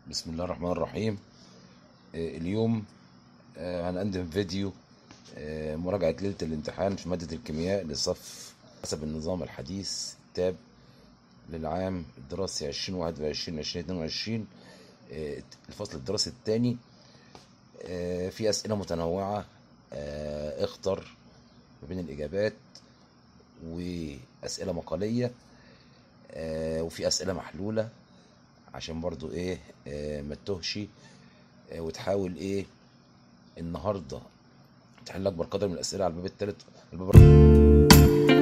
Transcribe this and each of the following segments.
بسم الله الرحمن الرحيم آه، اليوم آه، هنقدم فيديو آه، مراجعة ليلة الامتحان في مادة الكيمياء لصف حسب النظام الحديث تاب للعام الدراسي 2021 2022 آه، الفصل الدراسي الثاني في أسئلة متنوعة آه، اختر ما بين الإجابات وأسئلة مقالية آه، وفي أسئلة محلولة عشان برضو ايه آه ما تتوهش آه وتحاول ايه النهارده تحل اكبر قدر من الاسئله على الباب الثالث الباب الرابع.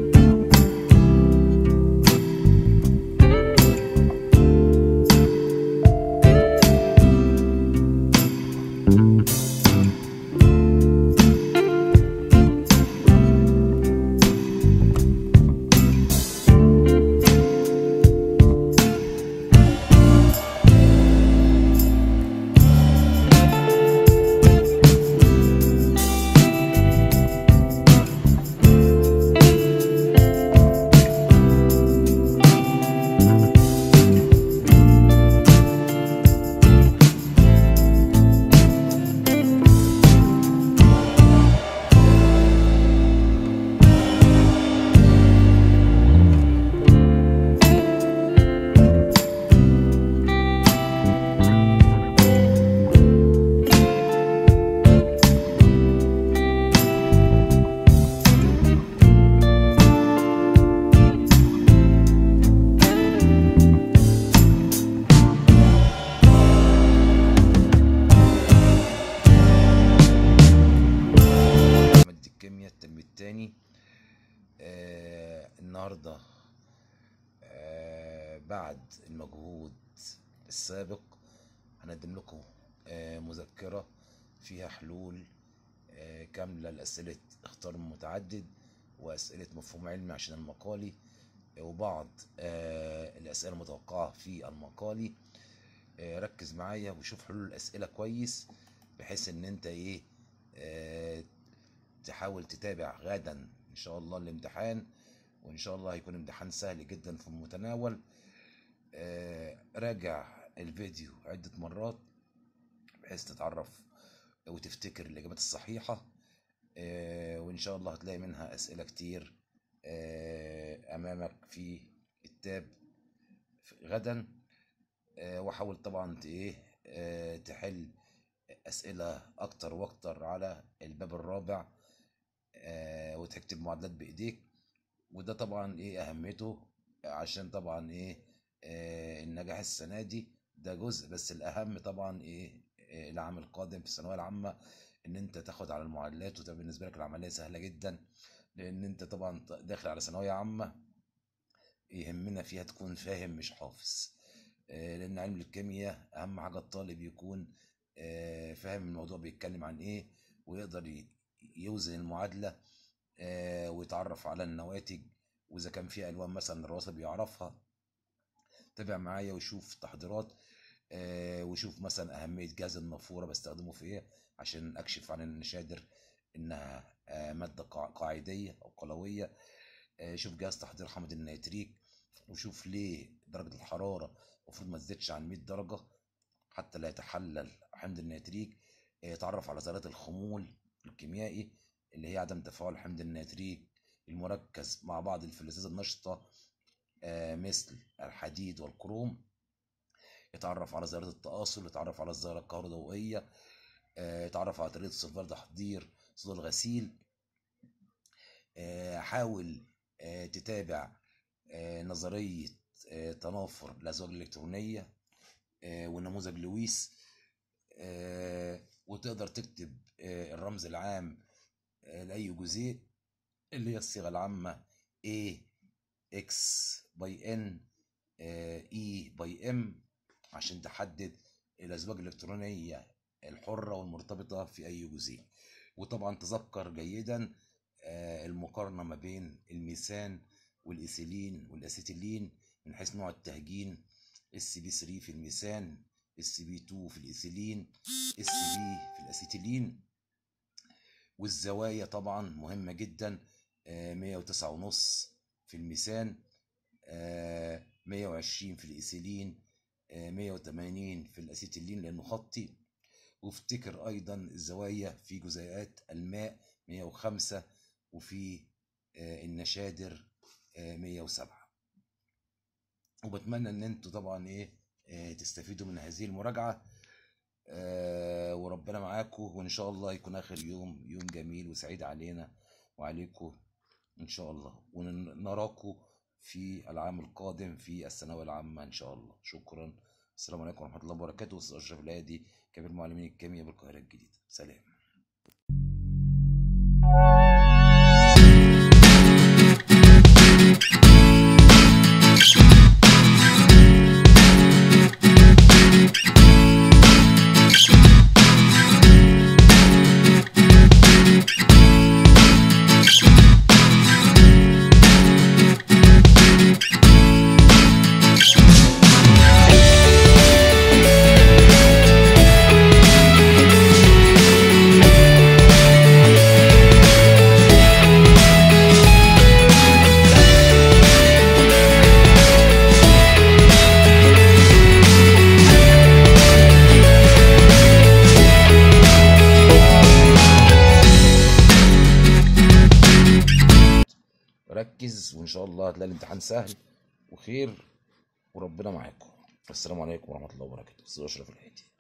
مادة الكيمياء الترم الثاني آه النهارده آه بعد المجهود السابق هنقدم لكم آه مذكرة فيها حلول آه كاملة لأسئلة اختار متعدد وأسئلة مفهوم علمي عشان المقالي آه وبعض آه الأسئلة المتوقعة في المقالي آه ركز معايا وشوف حلول الأسئلة كويس بحيث إن أنت إيه آه تحاول تتابع غدا ان شاء الله الامتحان وان شاء الله هيكون امتحان سهل جدا في المتناول آه، راجع الفيديو عدة مرات بحيث تتعرف وتفتكر الإجابات الصحيحة آه، وإن شاء الله هتلاقي منها أسئلة كتير آه، أمامك في التاب غدا آه، وحاول طبعا ت- إيه آه، تحل أسئلة أكتر وأكتر على الباب الرابع آه، وتكتب معادلات بايديك وده طبعا ايه اهميته عشان طبعا ايه آه، النجاح السنه دي ده جزء بس الاهم طبعا ايه آه، العام القادم في الثانويه العامه ان انت تاخد على المعادلات وتبقى بالنسبه لك العمليه سهله جدا لان انت طبعا داخل على ثانويه عامه يهمنا فيها تكون فاهم مش حافظ آه، لان علم الكيمياء اهم حاجه الطالب يكون آه، فاهم الموضوع بيتكلم عن ايه ويقدر ي- يوزن المعادله آه، ويتعرف على النواتج واذا كان في الوان مثلا الرواسب يعرفها تابع معايا وشوف تحضيرات آه، وشوف مثلا اهميه جهاز النافوره بستخدمه في ايه عشان اكشف عن النشادر انها آه، ماده قاع- قاعديه او قلويه آه، شوف جهاز تحضير حمض النيتريك وشوف ليه درجه الحراره المفروض ما تزيدش عن 100 درجه حتى لا يتحلل حمض النيتريك آه، اتعرف على ذرات الخمول الكيميائي اللي هي عدم تفاعل حمض النيتريك المركز مع بعض الفلزات النشطة آه، مثل الحديد والكروم يتعرف على ذرات التآصل يتعرف على الذرة الكهروضوئية آه، يتعرف على طريقة صفار تحضير صودا الغسيل آه، حاول آه، تتابع آه، نظرية آه، تنافر الأزواج الإلكترونية آه، ونموذج لويس آه، وتقدر تكتب آه، الرمز العام آه، لأي جزيء اللي هي الصيغة العامة A X by N آه، E by M عشان تحدد الأزواج الإلكترونية الحرة والمرتبطة في أي جزيء وطبعا تذكر جيدا آه، المقارنة ما بين الميثان والإيثيلين والأسيتيلين من حيث نوع التهجين اس بي 3 في الميثان اس بي 2 في الإيثيلين اس بي في الأسيتيلين والزوايا طبعا مهمة جدا آه، 109 ونص في الميثان آه، 120 في الإيثيلين آه، 180 في الاسيتيلين لانه خطي وافتكر ايضا الزوايا في جزيئات الماء 105 وفي آه، النشادر آه، 107 وبتمنى ان انتوا طبعا ايه آه، تستفيدوا من هذه المراجعه آه، وربنا معاكم وان شاء الله يكون اخر يوم يوم جميل وسعيد علينا وعليكم ان شاء الله ونراكم في العام القادم في الثانويه العامه ان شاء الله شكرا السلام عليكم ورحمه الله وبركاته استاذ اشرف الهادي كبير معلمين الكيمياء بالقاهره الجديده سلام ركز وان شاء الله هتلاقي الامتحان سهل وخير وربنا معاكم السلام عليكم ورحمه الله وبركاته استاذ اشرف الهادي